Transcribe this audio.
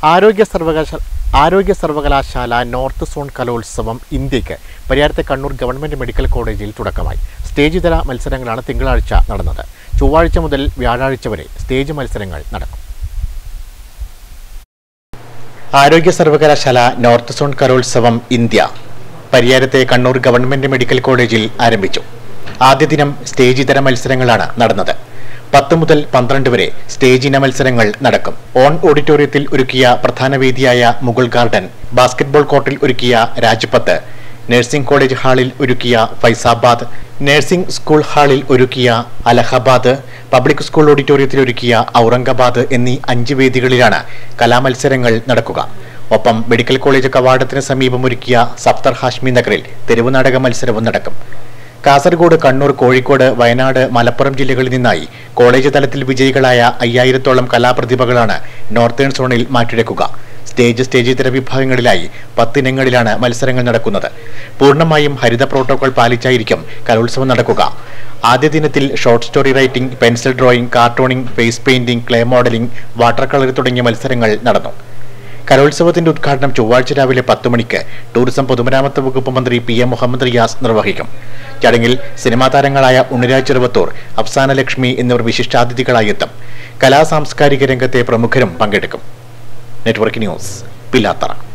ആരോഗ്യ സർവകലാശാല ആരോഗ്യ സർവകലാശാല നോർത്ത് സോൺ കലോത്സവം ഇന്ത്യക്ക് പരിയാരത്തെ കണ്ണൂർ ഗവൺമെന്റ് മെഡിക്കൽ കോളേജിൽ തുടക്കമായി സ്റ്റേജ് തല മത്സരങ്ങളാണ് തിങ്കളാഴ്ച നടന്നത് ചൊവ്വാഴ്ച മുതൽ വ്യാഴാഴ്ച വരെ സ്റ്റേജ് മത്സരങ്ങൾ നടക്കും ആരോഗ്യ സർവകലാശാല നോർത്ത് സോൺ കലോത്സവം ഇന്ത്യ പരിയാരത്തെ കണ്ണൂർ ഗവൺമെന്റ് മെഡിക്കൽ കോളേജിൽ ആരംഭിച്ചു ആദ്യ ദിനം സ്റ്റേജ് ഇതര മത്സരങ്ങളാണ് നടന്നത് പത്ത് മുതൽ പന്ത്രണ്ട് വരെ സ്റ്റേജ് ഇന മത്സരങ്ങൾ നടക്കും ഓൺ ഓഡിറ്റോറിയത്തിൽ ഒരുക്കിയ പ്രധാന വേദിയായ മുഗൾ ഗാർഡൻ ബാസ്കറ്റ്ബോൾ കോർട്ടിൽ ഒരുക്കിയ രാജ്പത്ത് നഴ്സിംഗ് കോളേജ് ഹാളിൽ ഒരുക്കിയ ഫൈസാബാദ് നഴ്സിംഗ് സ്കൂൾ ഹാളിൽ ഒരുക്കിയ അലഹബാദ് പബ്ലിക് സ്കൂൾ ഓഡിറ്റോറിയത്തിൽ ഒരുക്കിയ ഔറംഗാബാദ് എന്നീ അഞ്ച് വേദികളിലാണ് കലാമത്സരങ്ങൾ നടക്കുക ഒപ്പം മെഡിക്കൽ കോളേജ് കവാടത്തിന് സമീപം ഒരുക്കിയ സഫ്തർ ഹാഷ്മി നഗറിൽ തെരുവ് നാടക മത്സരവും നടക്കും കാസർഗോഡ് കണ്ണൂർ കോഴിക്കോട് വയനാട് മലപ്പുറം ജില്ലകളിൽ നിന്നായി കോളേജ് തലത്തിൽ വിജയികളായ അയ്യായിരത്തോളം കലാപ്രതിഭകളാണ് നോർത്തേൺ സോണിൽ മാറ്റിയെടുക്കുക സ്റ്റേജ് സ്റ്റേജ് ഇതര വിഭാഗങ്ങളിലായി പത്തിനങ്ങളിലാണ് മത്സരങ്ങൾ നടക്കുന്നത് പൂർണ്ണമായും ഹരിത പ്രോട്ടോകോൾ പാലിച്ചായിരിക്കും കലോത്സവം നടക്കുക ആദ്യ ദിനത്തിൽ short story writing pencil drawing cartooning face painting clay modelling water colour തുടങ്ങിയ മത്സരങ്ങൾ നടന്നു കലോത്സവത്തിന്റെ ഉദ്ഘാടനം ചൊവ്വാഴ്ച രാവിലെ പത്ത് മണിക്ക് ടൂറിസം പൊതുമരാമത്ത് വകുപ്പ് മന്ത്രി പി എം മുഹമ്മദ് റിയാസ് നിർവഹിക്കും ചടങ്ങിൽ സിനിമാ താരങ്ങളായ ഉണ്ണിരാജ് ചെറുവത്തൂർ അഫ്സാന ലക്ഷ്മി എന്നിവർ വിശിഷ്ടാതിഥികളായി എത്തും കലാ സാംസ്കാരിക രംഗത്തെ പ്രമുഖരും പങ്കെടുക്കും നെറ്റ്വർക്ക് ന്യൂസ് പിലാത്തറ